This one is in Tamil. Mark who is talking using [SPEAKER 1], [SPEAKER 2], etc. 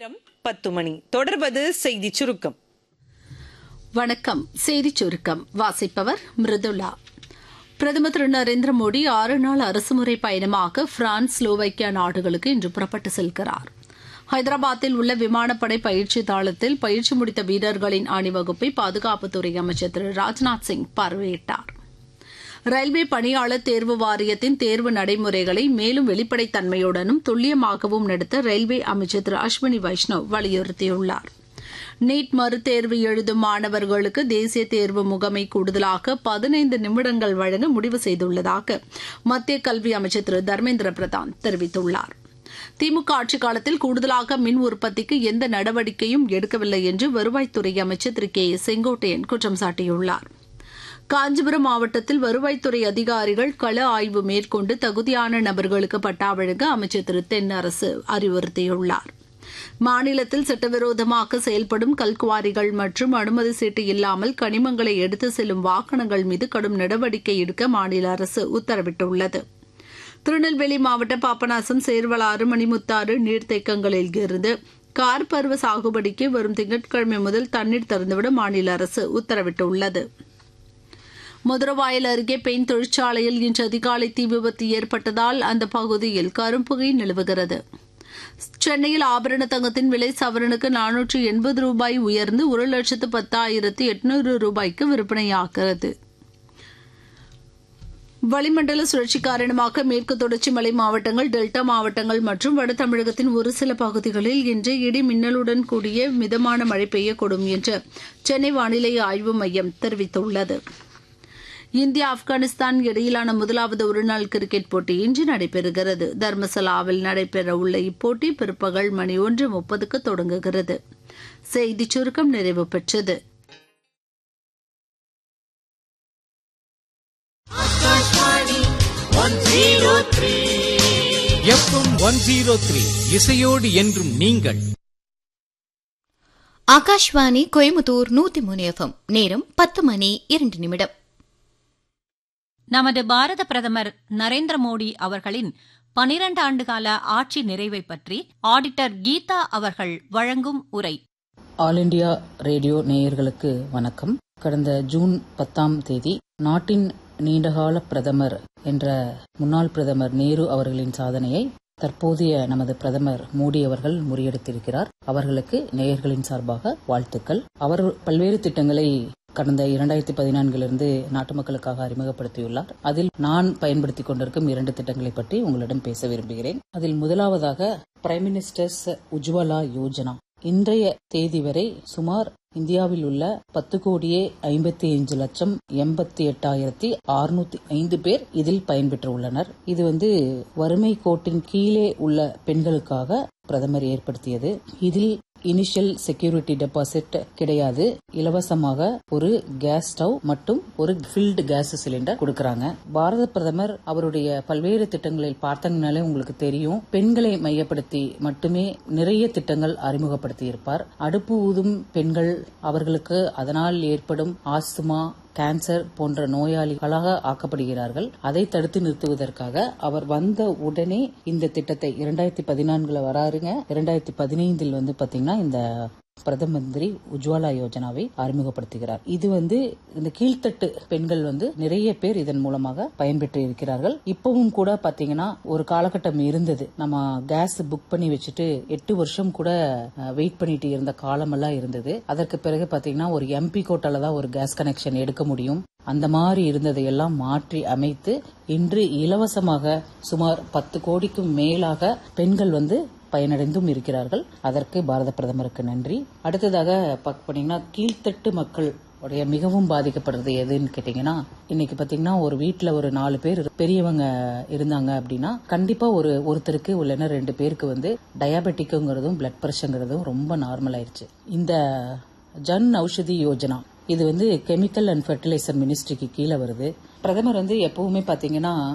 [SPEAKER 1] நேரம் பத்து மணி தொடர்வது செய்தி சுருக்கம்
[SPEAKER 2] வணக்கம் செய்திச் சுருக்கம் வாசிப்பவர் மிருதுளா பிரதமர் திரு நரேந்திர மோடி ஆறு நாள் அரசுமுறை பயணமாக பிரான்ஸ் ஸ்லோவைக்கியா நாடுகளுக்கு இன்று புறப்பட்டு செல்கிறார் ஹைதராபாத்தில் உள்ள விமானப்படை பயிற்சி தளத்தில் பயிற்சி முடித்த வீரர்களின் அணிவகுப்பை பாதுகாப்புத்துறை அமைச்சர் திரு ராஜ்நாத் சிங் பார்வையிட்டார் ரயில்வே பணியாளர் தேர்வு வாரியத்தின் தேர்வு நடைமுறைகளை மேலும் வெளிப்படைத்தன்மையுடனும் துல்லியமாகவும் நடத்த ரயில்வே அமைச்சர் திரு அஸ்வினி வைஷ்ணவ் வலியுறுத்தியுள்ளார் நீட் மறுதேர்வு எழுதும் மாணவர்களுக்கு தேசிய தேர்வு முகமை கூடுதலாக பதினைந்து நிமிடங்கள் வழங்க முடிவு செய்துள்ளதாக மத்திய கல்வி அமைச்சர் திரு தர்மேந்திர பிரதான் தெரிவித்துள்ளார் திமுக ஆட்சிக் காலத்தில் கூடுதலாக மின் உற்பத்திக்கு எந்த நடவடிக்கையும் எடுக்கவில்லை என்று வருவாய்த்துறை அமைச்சர் திரு கே ஏ செங்கோட்டையன் குற்றம் சாட்டியுள்ளார் காஞ்சிபுரம் மாவட்டத்தில் வருவாய்த்துறை அதிகாரிகள் கள ஆய்வு மேற்கொண்டு தகுதியான நபர்களுக்கு பட்டா வழங்க அமைச்சர் திரு தென்னரசு அறிவுறுத்தியுள்ளார் மாநிலத்தில் சட்டவிரோதமாக செயல்படும் கல்குவாரிகள் மற்றும் அனுமதி சீட்டு இல்லாமல் கனிமங்களை எடுத்து செல்லும் வாகனங்கள் மீது கடும் நடவடிக்கை எடுக்க மாநில அரசு உத்தரவிட்டுள்ளது திருநெல்வேலி மாவட்ட பாபநாசம் சேர்வலாறு மணிமுத்தாறு நீர்த்தேக்கங்களில் இருந்து கார் பருவ சாகுபடிக்கு வரும் திங்கட்கிழமை முதல் தண்ணீர் திறந்துவிட மாநில அரசு உத்தரவிட்டுள்ளது மதுரவாயல் அருகே பெண் தொழிற்சாலையில் இன்று அதிகாலை தீ விபத்து ஏற்பட்டதால் அந்த பகுதியில் கரும்புகை நிலவுகிறது சென்னையில் ஆபரண தங்கத்தின் விலை சவரனுக்கு நானூற்று எண்பது ரூபாய் உயர்ந்து ஒரு லட்சத்து பத்தாயிரத்து எட்நூறு ரூபாய்க்கு விற்பனையாகிறது வளிமண்டல சுழற்சி காரணமாக மேற்கு தொடர்ச்சி மலை மாவட்டங்கள் டெல்டா மாவட்டங்கள் மற்றும் வட தமிழகத்தின் ஒரு சில பகுதிகளில் இன்று இடி மின்னலுடன் கூடிய மிதமான மழை பெய்யக்கூடும் என்று சென்னை வானிலை ஆய்வு மையம் தெரிவித்துள்ளது இந்தியா ஆப்கானிஸ்தான் இடையிலான முதலாவது ஒருநாள் கிரிக்கெட் போட்டி இன்று நடைபெறுகிறது தர்மசலாவில் நடைபெறவுள்ள இப்போட்டி பிற்பகல் மணி ஒன்று முப்பதுக்கு தொடங்குகிறது செய்திச் சுருக்கம் நிறைவு பெற்றது
[SPEAKER 3] எஃப்எம் ஒன் ஜீரோ த்ரீ இசையோடு என்றும் நீங்கள்
[SPEAKER 4] ஆகாஷ்வாணி கோயம்புத்தூர் நூத்தி மூணு எஃப்எம் நேரம் பத்து மணி இரண்டு நிமிடம்
[SPEAKER 5] நமது பாரத பிரதமர் நரேந்திர மோடி அவர்களின் பனிரண்டு ஆண்டுகால ஆட்சி நிறைவை பற்றி ஆடிட்டர் கீதா அவர்கள் வழங்கும் உரை
[SPEAKER 6] ஆல் இண்டியா ரேடியோ நேயர்களுக்கு வணக்கம் கடந்த ஜூன் பத்தாம் தேதி நாட்டின் நீண்டகால பிரதமர் என்ற முன்னாள் பிரதமர் நேரு அவர்களின் சாதனையை தற்போதைய நமது பிரதமர் மோடி அவர்கள் முறியடித்திருக்கிறார் அவர்களுக்கு நேயர்களின் சார்பாக வாழ்த்துக்கள் அவர் பல்வேறு திட்டங்களை கடந்த இரண்டாயிரத்தி பதினான்கிலிருந்து நாட்டு மக்களுக்காக அறிமுகப்படுத்தியுள்ளார் அதில் நான் பயன்படுத்திக் கொண்டிருக்கும் இரண்டு திட்டங்களை பற்றி உங்களிடம் பேச விரும்புகிறேன் அதில் முதலாவதாக பிரைம் மினிஸ்டர்ஸ் உஜ்வலா யோஜனா இன்றைய தேதி வரை சுமார் இந்தியாவில் உள்ள பத்து கோடியே ஐம்பத்தி ஐந்து லட்சம் எண்பத்தி எட்டாயிரத்தி அறுநூத்தி ஐந்து பேர் இதில் பயன்பெற்றுள்ளனர் இது வந்து வறுமை கோட்டின் கீழே உள்ள பெண்களுக்காக பிரதமர் ஏற்படுத்தியது இதில் இனிஷியல் செக்யூரிட்டி டெபாசிட் கிடையாது இலவசமாக ஒரு கேஸ் ஸ்டவ் மற்றும் ஒரு ஃபில்டு கேஸ் சிலிண்டர் கொடுக்கறாங்க பாரத பிரதமர் அவருடைய பல்வேறு திட்டங்களில் பார்த்தங்கனாலே உங்களுக்கு தெரியும் பெண்களை மையப்படுத்தி மட்டுமே நிறைய திட்டங்கள் அறிமுகப்படுத்தி இருப்பார் அடுப்பு ஊதும் பெண்கள் அவர்களுக்கு அதனால் ஏற்படும் ஆஸ்துமா கேன்சர் போன்ற நோயாளிகளாக ஆக்கப்படுகிறார்கள் அதை தடுத்து நிறுத்துவதற்காக அவர் வந்த உடனே இந்த திட்டத்தை இரண்டாயிரத்தி பதினான்குல வராருங்க இரண்டாயிரத்தி பதினைந்தில் வந்து பாத்தீங்கன்னா இந்த பிரதம மந்திரி உஜ்வாலா யோஜனாவை அறிமுகப்படுத்துகிறார் இது வந்து இந்த கீழ்த்தட்டு பெண்கள் வந்து நிறைய பேர் இதன் மூலமாக பயன்பெற்று இருக்கிறார்கள் இப்பவும் கூட பாத்தீங்கன்னா ஒரு காலகட்டம் இருந்தது நம்ம கேஸ் புக் பண்ணி வச்சுட்டு எட்டு வருஷம் கூட வெயிட் பண்ணிட்டு இருந்த காலமெல்லாம் இருந்தது அதற்கு பிறகு பாத்தீங்கன்னா ஒரு எம்பி கோட்டால தான் ஒரு கேஸ் கனெக்ஷன் எடுக்க முடியும் அந்த மாதிரி இருந்ததையெல்லாம் மாற்றி அமைத்து இன்று இலவசமாக சுமார் பத்து கோடிக்கும் மேலாக பெண்கள் வந்து பயனடைந்தும் இருக்கிறார்கள் அதற்கு பாரத பிரதமருக்கு நன்றி அடுத்ததாக பாத்தீங்கன்னா கீழ்த்தட்டு மக்கள் உடைய மிகவும் பாதிக்கப்படுறது எதுன்னு கேட்டீங்கன்னா இன்னைக்கு பாத்தீங்கன்னா ஒரு வீட்டுல ஒரு நாலு பேர் பெரியவங்க இருந்தாங்க அப்படின்னா கண்டிப்பா ஒரு ஒருத்தருக்கு இல்லைன்னா ரெண்டு பேருக்கு வந்து டயாபெட்டிக்குங்கிறதும் பிளட் பிரஷருங்கிறதும் ரொம்ப நார்மல் ஆயிருச்சு இந்த ஜன் ஔஷதி யோஜனா இது வந்து கெமிக்கல் அண்ட் ஃபெர்டிலைசர் மினிஸ்ட்ரிக்கு கீழே வருது பிரதமர் வந்து எப்பவுமே பாத்தீங்கன்னா